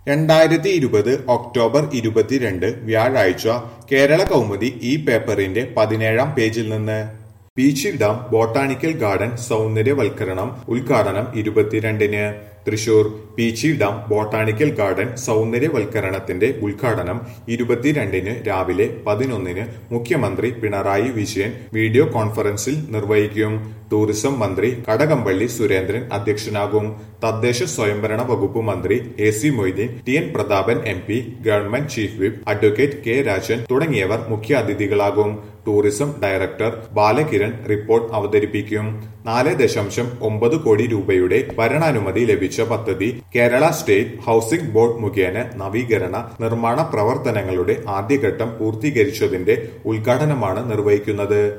രണ്ടായിരത്തി ഇരുപത് ഒക്ടോബർ ഇരുപത്തിരണ്ട് വ്യാഴാഴ്ച കേരള കൗമുദി ഈ പേപ്പറിന്റെ പതിനേഴാം പേജിൽ നിന്ന് ബീച്ച് ഡാം ബോട്ടാണിക്കൽ ഗാർഡൻ സൗന്ദര്യവൽക്കരണം ഉദ്ഘാടനം ഇരുപത്തിരണ്ടിന് Thrissur Peechi dam botanical garden സൗന്ദര്യവൽക്കരണത്തിന്റെ ഉദ്ഘാടനം ഇരുപത്തിരണ്ടിന് രാവിലെ പതിനൊന്നിന് മുഖ്യമന്ത്രി പിണറായി വിജയൻ വീഡിയോ കോൺഫറൻസിൽ നിർവഹിക്കും ടൂറിസം മന്ത്രി കടകംപള്ളി സുരേന്ദ്രൻ അധ്യക്ഷനാകും തദ്ദേശ സ്വയംഭരണ വകുപ്പ് മന്ത്രി A C Moideen T N Prathapan M P government chief whip advocate K Rajan തുടങ്ങിയവർ മുഖ്യാതിഥികളാകും ടൂറിസം ഡയറക്ടർ ബാലകിരൺ റിപ്പോർട്ട് അവതരിപ്പിക്കും നാല് ദശാംശം ഒമ്പത് കോടി രൂപയുടെ ഭരണാനുമതി ലഭിച്ച പദ്ധതി കേരള സ്റ്റേറ്റ് ഹൌസിംഗ് ബോർഡ് മുഖേന നവീകരണ നിർമ്മാണ പ്രവർത്തനങ്ങളുടെ ആദ്യഘട്ടം പൂർത്തീകരിച്ചതിന്റെ ഉദ്ഘാടനമാണ് നിർവഹിക്കുന്നത്